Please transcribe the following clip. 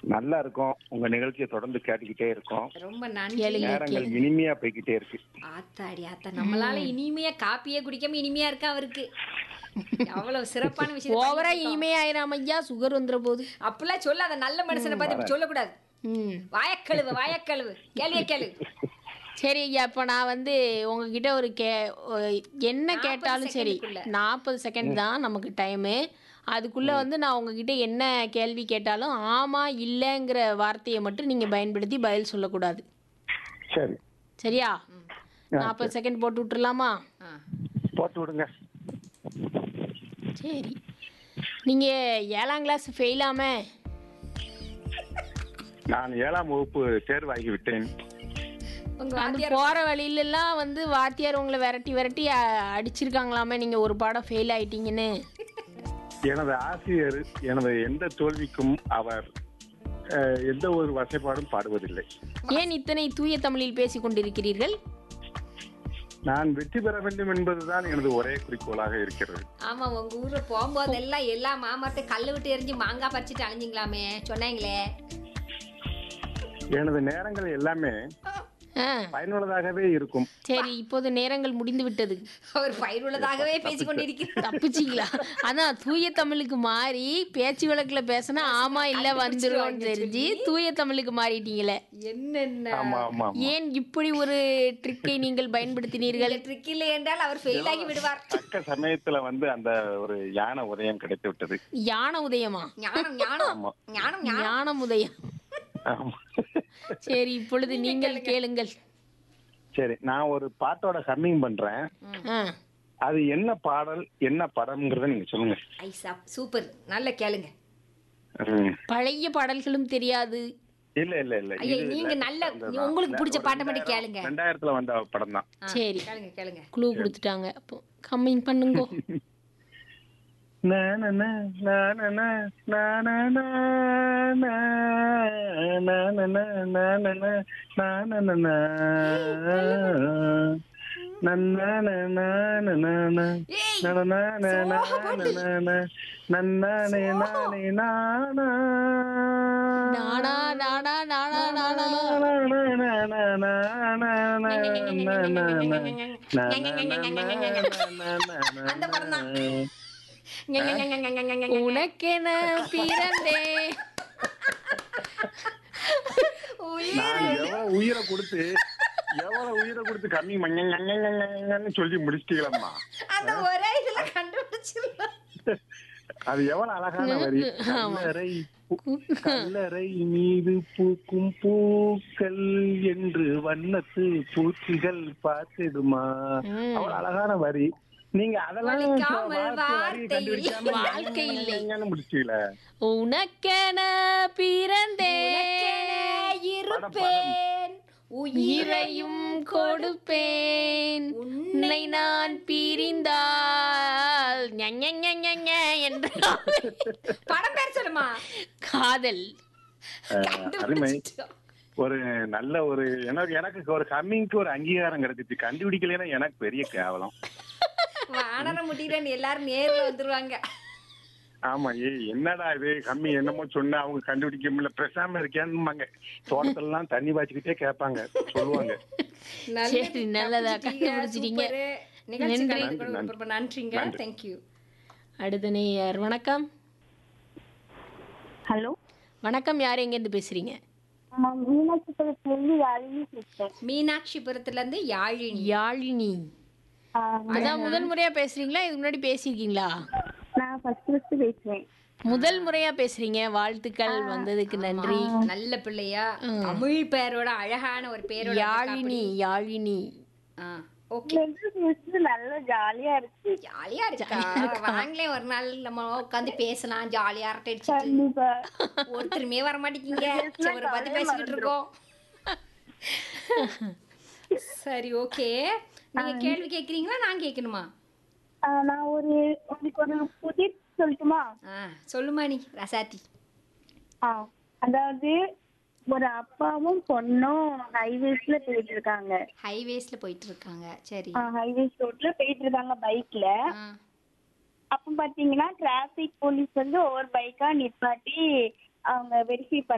நல்லா இருக்கும் உங்க நிகழ்ச்சியை தொடர்ந்து கேட்டுக்கிட்டே இருக்கோம் ரொம்ப நன்றி கேளுங்க. நேரங்கள் இனிமையா போய்கிட்டே இருக்கு ஆத்தாடி ஆத்தா நம்மளால இனிமையா காப்பியே குடிக்காம இனிமையா இருக்கா அவருக்கு அவ்வளவு சிறப்பான விஷயம் ஓவரா இனிமையாயிராம ஐயா சுகர் வந்துற போது அப்படிலாம் சொல்ல அந்த நல்ல மனுஷனை பார்த்து இப்படி சொல்லக்கூடாது ம் வாயக்கழுவு வாயக்கழுவு கேள்விய கேளு சரி ஐயா இப்போ நான் வந்து உங்ககிட்ட ஒரு கே ஒ- என்ன கேட்டாலும் சரி செகண்டுக்குள்ள. நாற்பது செகண்ட் தான் நமக்கு டைமு அதுக்குள்ளே வந்து நான் உங்ககிட்ட என்ன கேள்வி கேட்டாலும் ஆமாம் இல்லைங்கிற வார்த்தையை மட்டும் நீங்கள் பயன்படுத்தி பதில் சொல்லக்கூடாது சரி சரியா நாற்பது செகண்ட் போட்டு விட்டுறலாமா ஆ. போட்டு விடுங்க சரி நீங்கள் ஏழாம் கிளாஸ் ஃபெயிலாம நான் ஏழாம் வகுப்பு தேர்வாகி விட்டேன் உங்க அந்த வாத்தியார் போகிற வழியிலலாம் வந்து வாத்தியார் உங்களை விரட்டி விரட்டி அ- அடிச்சிருக்காங்களாமே நீங்கள் ஒரு பாடம் ஃபெயில் ஆயிட்டீங்கன்னு எனது ஆசிரியர் எனது எந்த தோல்விக்கும் அவர் அஹ், எந்த ஒரு வசைப்பாடும் பாடுவதில்லை ஏன் இத்தனை தூய தமிழில் பேசிக் கொண்டிருக்கிறீர்கள் நான் வெற்றி பெற வேண்டும் என்பதுதான் எனது ஒரே குறிக்கோளாக இருக்கிறது ஆமா உங்க ஊர்ல போகும்போது எல்லாம் எல்லா மாமரத்தை கல்லு விட்டு எரிஞ்சு மாங்காய் பறிச்சுட்டு அழிஞ்சிங்களாமே சொன்னாங்களே எனது நேரங்கள் எல்லாமே ஆ பயனுள்ளதாகவே இருக்கும் சரி இப்போது நேரங்கள் முடிந்து விட்டது அவர் பயிர்வுள்ளதாகவே பேசிக் கொண்டிருக்கிறார் தப்பிச்சிங்களா அதான் தூய தமிழுக்கு மாறி பேச்சு வழக்குல பேசினா ஆமா இல்ல வந்துரும் தெரிஞ்சு தூய தமிழுக்கு மாறிட்டீங்களே என்னென்ன ஆமா ஆமா ஆமா. ஏன் இப்படி ஒரு ட்ரிக்கை நீங்கள் பயன்படுத்தினீர்கள் ட்ரிக் இல்லை என்றால் அவர் ஃபெயில் ஆகி விடுவார் தக்க சமயத்துல வந்து அந்த ஒரு யானை உதயம் கிடைத்து விட்டது யானை உதயமா ஞானம் ஞானம் ஆமா. ஞானம் ஞானம் ஞானம் உதயம் ஆமா. சரி இப்பொழுது நீங்கள் கேளுங்கள் சரி நான் ஒரு பாட்டோட ஹம்மிங் பண்றேன் ஆ, அது என்ன பாடல் என்ன படம்ங்கிறத நீங்க சொல்லுங்க ஐசா சூப்பர் நல்ல கேளுங்க ம். பழைய பாடல்களும் தெரியாது இல்ல இல்ல இல்ல ஐயா இது நீங்க latest நல்ல வந்ததுதான். உங்களுக்கு பிடிச்ச ஒரு பாட்டை மட்டும் ரெண்டாயிரம்- கேளுங்க ரெண்டாயிரத்துல வந்த படம் தான் ஆ, சரி. கேளுங்க கேளுங்க க்ளூ கொடுத்துட்டாங்க அப்போ கம்மிங் பண்ணுங்க ஏய் நானா நானா நானா நானா அந்த படம் தான் உனக்கென பிறந்தே உயிர் நான் எவ்வளவு உயிரை கொடுத்து எவ்வளவு உயிரை கொடுத்து கம்மி மங்கன்னு சொல்லி முடிச்சிட்டீங்களம்மா அந்த ஒரே இதுல கண்டுபிடிச்சிடலாம் அது எவ்வளவு அழகான வரி கல்லறை பூ- கல்லறை மீது பூக்கும் பூக்கள் என்று வண்ணத்து பூச்சிகள் பார்த்திடுமா அவ்வளவு அழகான வரி நீங்க அதெல்லாம் வலிக்காமல் வார்த்தை வரி வார்த்தை கண்டுபிடிக்காம வாழ்க்கை இல்லை. ஞஞஞஞன்னு முடிச்சிட்டீங்களே உனக்கென பிறந்தே இருப்பேன் உயிரை இறையும் கொடுப்பேன் உன்னை நான் பிரிந்தால் ஞஞஞஞஞ என்ற படம் பேர் சொல்லுமா அருமை காதல் கண்டுபிடிச்சிட்டோம். ஒரு நல்ல ஒரு எனக்கு எனக்கு ஒரு கம்மிங்க்கு ஒரு அங்கீகாரம் கிடைச்சிச்சு கண்டுபிடிக்கலைன்னா எனக்கு பெரிய கேவலம் வானர முடியலன்னு எல்லாரும் நேர்ல வந்துருவாங்க ஆமா ஏய் என்னடா இது கம்மி என்னமோ சொன்னா அவங்க கண்டுபிடிக்க முடியல பேசாம இருக்கேன்னுமாங்க தோட்டத்துல எல்லாம் தண்ணி பாய்ச்சிக்கிட்டே கேட்பாங்க சொல்லுவாங்க சரி, நல்லதா கண்டுபிடிச்சிட்டீங்க. சூப்பரு. நிகழ்ச்சி நன்றி. கலந்து கொண்டு ரொம்ப நன்றிங்க தேங்க்யூ அடுத்த நேயர் வணக்கம் ஹலோ வணக்கம் யார் எங்கேருந்து பேசுறீங்க நான் மீனாட்சிபுரத்துலேருந்து யாழினி பேசுறேன் மீனாட்சிபுரத்துல இருந்து யாழினி யாழினி ஆஹ் அதான் முதல் முறையா பேசுறீங்களா இதுக்கு முன்னாடி பேசியிருக்கீங்களா நான் ஃபர்ஸ்ட் ஃபர்ஸ்ட் பேசுறேன் முதல் முறையா பேசுறீங்க வாழ்த்துக்கள் வந்ததுக்கு நன்றி நல்ல பிள்ளையா தமிழ் பேரோட அழகான ஒரு பேரோட யாழினி யாழினி ஓகே ரெண்டு பேசுறது நல்ல ஜாலியா இருக்கு ஜாலியா இருக்கா வாங்களே ஒரு நாள் நம்ம உட்காந்து பேசலாம் ஜாலியா அரட்டை அடிச்சுட்டு கண்டிப்பா ஒருத்தருமே வர மாட்டேங்கிங்க சரி பார்த்து பேசிக்கிட்டு இருக்கோம் சரி ஓகே நீங்க கேள்வி கேக்குறீங்களா நான் கேட்கணுமா ஆஹ் நான் ஒரு உங்களுக்கு ஒரு புதிய சொல்லட்டுமா ஆ சொல்லுமா நீ ரசாத்தி ஆ அதாவது ஒரு அப்பாவும் பொண்ணும் ஹைவேஸ்ல போயிட்டு இருக்காங்க ஹைவேஸ்ல போயிட்டு இருக்காங்க சரி ஹைவேஸ் ரோட்ல போயிட்டு இருக்காங்க பைக்ல ஆ அப்ப பாத்தீங்கன்னா டிராபிக் போலீஸ் வந்து ஒவ்வொரு பைக்கா நிப்பாட்டி அவங்க வெரிஃபை